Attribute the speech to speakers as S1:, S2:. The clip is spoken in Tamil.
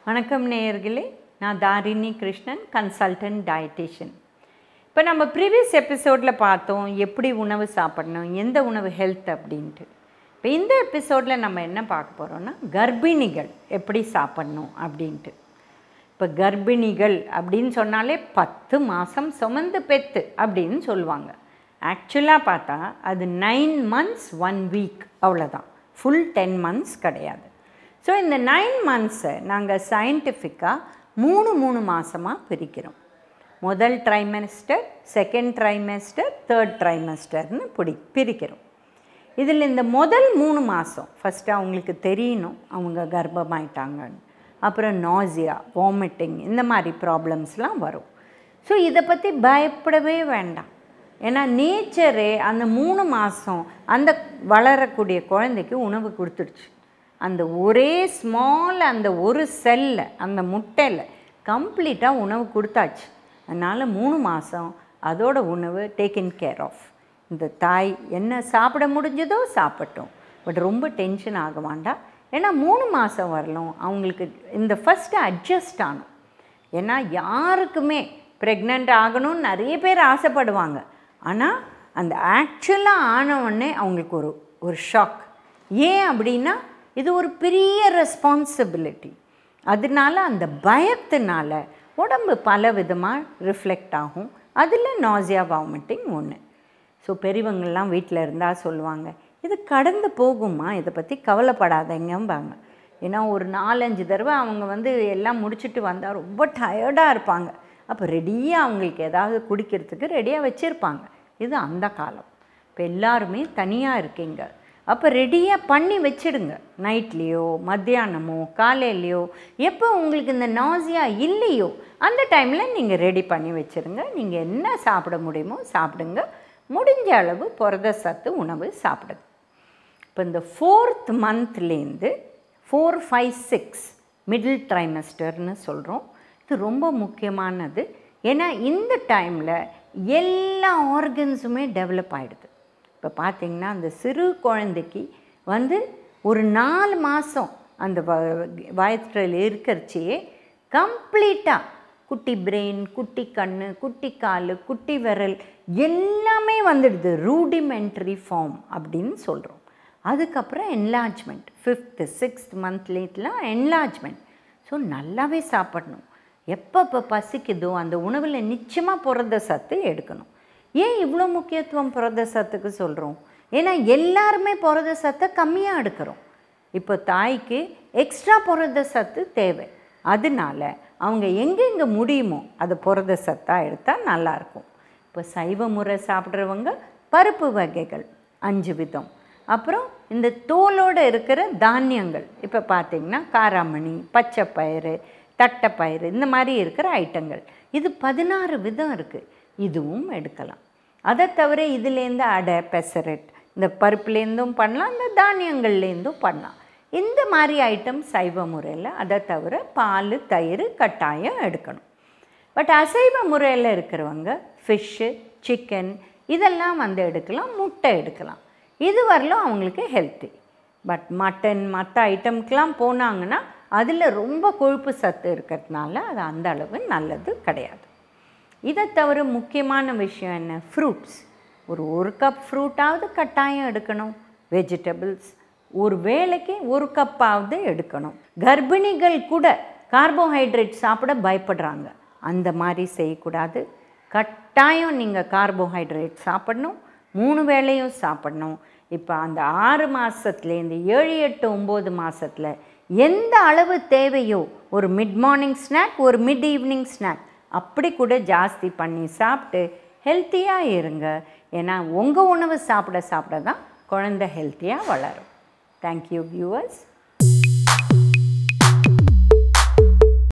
S1: வணக்கம் நேயர்களே நான் தாரிணி கிருஷ்ணன் கன்சல்டன்ட் டயட்டிஷியன் இப்போ நம்ம ப்ரீவியஸ் எபிசோடில் பார்த்தோம் எப்படி உணவு சாப்பிடணும் எந்த உணவு ஹெல்த் அப்படின்ட்டு இப்போ இந்த எபிசோடில் நம்ம என்ன பார்க்க போகிறோம்னா கர்ப்பிணிகள் எப்படி சாப்பிடணும் அப்படின்ட்டு இப்போ கர்ப்பிணிகள் அப்படின்னு சொன்னாலே பத்து மாதம் சுமந்து பெத்து அப்படின்னு சொல்லுவாங்க ஆக்சுவலாக பார்த்தா அது நைன் மந்த்ஸ் ஒன் வீக் அவ்வளோதான் ஃபுல் டென் மந்த்ஸ் கிடையாது ஸோ இந்த நைன் மந்த்ஸை நாங்கள் சயின்டிஃபிக்காக மூணு மூணு மாதமாக பிரிக்கிறோம் முதல் ட்ரைமெஸ்டர் செகண்ட் ட்ரைமெஸ்டர் தேர்ட் ட்ரைமெஸ்டர்னு பிடி பிரிக்கிறோம் இதில் இந்த முதல் மூணு மாதம் ஃபஸ்ட்டு அவங்களுக்கு தெரியணும் அவங்க கர்ப்பமாயிட்டாங்கன்னு அப்புறம் நாசியா வாமிட்டிங் இந்த மாதிரி ப்ராப்ளம்ஸ்லாம் வரும் ஸோ இதை பற்றி பயப்படவே வேண்டாம் ஏன்னா நேச்சரே அந்த மூணு மாதம் அந்த வளரக்கூடிய குழந்தைக்கு உணவு கொடுத்துடுச்சு அந்த ஒரே ஸ்மால் அந்த ஒரு செல்ல அந்த முட்டையில் கம்ப்ளீட்டாக உணவு கொடுத்தாச்சு அதனால் மூணு மாதம் அதோட உணவு டேக்கன் கேர் ஆஃப் இந்த தாய் என்ன சாப்பிட முடிஞ்சதோ சாப்பிட்டோம் பட் ரொம்ப டென்ஷன் ஆக வேண்டாம் ஏன்னா மூணு மாதம் வரலும் அவங்களுக்கு இந்த ஃபஸ்ட்டு அட்ஜஸ்ட் ஆகணும் ஏன்னா யாருக்குமே ப்ரெக்னென்ட் ஆகணும்னு நிறைய பேர் ஆசைப்படுவாங்க ஆனால் அந்த ஆக்சுவலாக ஆன உடனே அவங்களுக்கு ஒரு ஒரு ஷாக் ஏன் அப்படின்னா இது ஒரு பெரிய ரெஸ்பான்சிபிலிட்டி அதனால அந்த பயத்தினால உடம்பு பல விதமாக ரிஃப்ளெக்ட் ஆகும் அதில் நாசியா வாமிட்டிங் ஒன்று ஸோ பெரியவங்கள்லாம் வீட்டில் இருந்தால் சொல்லுவாங்க இது கடந்து போகுமா இதை பற்றி கவலைப்படாதீங்கம்பாங்க ஏன்னா ஒரு நாலஞ்சு தடவை அவங்க வந்து எல்லாம் முடிச்சுட்டு வந்தால் ரொம்ப டயர்டாக இருப்பாங்க அப்போ ரெடியாக அவங்களுக்கு ஏதாவது குடிக்கிறதுக்கு ரெடியாக வச்சுருப்பாங்க இது அந்த காலம் இப்போ எல்லாருமே தனியாக இருக்கீங்க அப்போ ரெடியாக பண்ணி வச்சிடுங்க நைட்லேயோ மத்தியானமோ காலையிலையோ எப்போ உங்களுக்கு இந்த நாசியா இல்லையோ அந்த டைமில் நீங்கள் ரெடி பண்ணி வச்சுருங்க நீங்கள் என்ன சாப்பிட முடியுமோ சாப்பிடுங்க முடிஞ்ச அளவு புரத சத்து உணவு சாப்பிடுங்க இப்போ இந்த ஃபோர்த் மந்த்லேருந்து ஃபோர் ஃபைவ் சிக்ஸ் மிடில் ட்ரைமஸ்டர்னு சொல்கிறோம் இது ரொம்ப முக்கியமானது ஏன்னா இந்த டைமில் எல்லா ஆர்கன்ஸுமே டெவலப் ஆகிடுது இப்போ பார்த்திங்கன்னா அந்த சிறு குழந்தைக்கு வந்து ஒரு நாலு மாதம் அந்த வ வயற்றில் இருக்கிறச்சியே கம்ப்ளீட்டாக குட்டி பிரெயின் குட்டி கண் குட்டி கால் குட்டி விரல் எல்லாமே வந்துடுது ரூடிமெண்ட்ரி ஃபார்ம் அப்படின்னு சொல்கிறோம் அதுக்கப்புறம் என்லார்ஜ்மெண்ட் ஃபிஃப்த்து சிக்ஸ்த் மந்த்லேட்லாம் என்லார்ஜ்மெண்ட் ஸோ நல்லாவே சாப்பிடணும் எப்போ இப்போ பசிக்குதோ அந்த உணவில் நிச்சயமாக புரத சத்து எடுக்கணும் ஏன் இவ்வளோ முக்கியத்துவம் புரத சத்துக்கு சொல்கிறோம் ஏன்னா எல்லாருமே புரத சத்தை கம்மியாக எடுக்கிறோம் இப்போ தாய்க்கு எக்ஸ்ட்ரா புரத சத்து தேவை அதனால அவங்க எங்கெங்கே முடியுமோ அது புரத சத்தாக எடுத்தால் நல்லாயிருக்கும் இப்போ சைவ முறை சாப்பிட்றவங்க பருப்பு வகைகள் அஞ்சு விதம் அப்புறம் இந்த தோலோடு இருக்கிற தானியங்கள் இப்போ பார்த்திங்கன்னா காராமணி பச்சைப்பயிறு தட்டைப்பயிறு இந்த மாதிரி இருக்கிற ஐட்டங்கள் இது பதினாறு விதம் இருக்குது இதுவும் எடுக்கலாம் அதை தவிர இதுலேருந்து அடை பெசரட் இந்த பருப்புலேருந்தும் பண்ணலாம் இந்த தானியங்கள்லேருந்தும் பண்ணலாம் இந்த மாதிரி ஐட்டம் சைவ முறையில் அதை தவிர பால் தயிர் கட்டாயம் எடுக்கணும் பட் அசைவ முறையில் இருக்கிறவங்க ஃபிஷ்ஷு சிக்கன் இதெல்லாம் வந்து எடுக்கலாம் முட்டை எடுக்கலாம் இது வரலும் அவங்களுக்கு ஹெல்த்தி பட் மட்டன் மற்ற ஐட்டம்க்கெலாம் போனாங்கன்னா அதில் ரொம்ப கொழுப்பு சத்து இருக்கிறதுனால அது அந்த அளவு நல்லது கிடையாது இதை தவிர முக்கியமான விஷயம் என்ன ஃப்ரூட்ஸ் ஒரு ஒரு கப் ஃப்ரூட்டாவது கட்டாயம் எடுக்கணும் வெஜிடபிள்ஸ் ஒரு வேளைக்கு ஒரு கப்பாவது எடுக்கணும் கர்ப்பிணிகள் கூட கார்போஹைட்ரேட் சாப்பிட பயப்படுறாங்க அந்த மாதிரி செய்யக்கூடாது கட்டாயம் நீங்கள் கார்போஹைட்ரேட் சாப்பிடணும் மூணு வேளையும் சாப்பிடணும் இப்போ அந்த ஆறு மாதத்துலேருந்து ஏழு எட்டு ஒம்பது மாதத்தில் எந்த அளவு தேவையோ ஒரு மிட் மார்னிங் ஸ்நாக் ஒரு மிட் ஈவினிங் ஸ்நாக் அப்படி கூட ஜாஸ்தி பண்ணி சாப்பிட்டு ஹெல்த்தியாக இருங்க ஏன்னா உங்கள் உணவு சாப்பிட சாப்பிட தான் குழந்தை ஹெல்த்தியாக வளரும் தேங்க்யூ வியூவர்ஸ்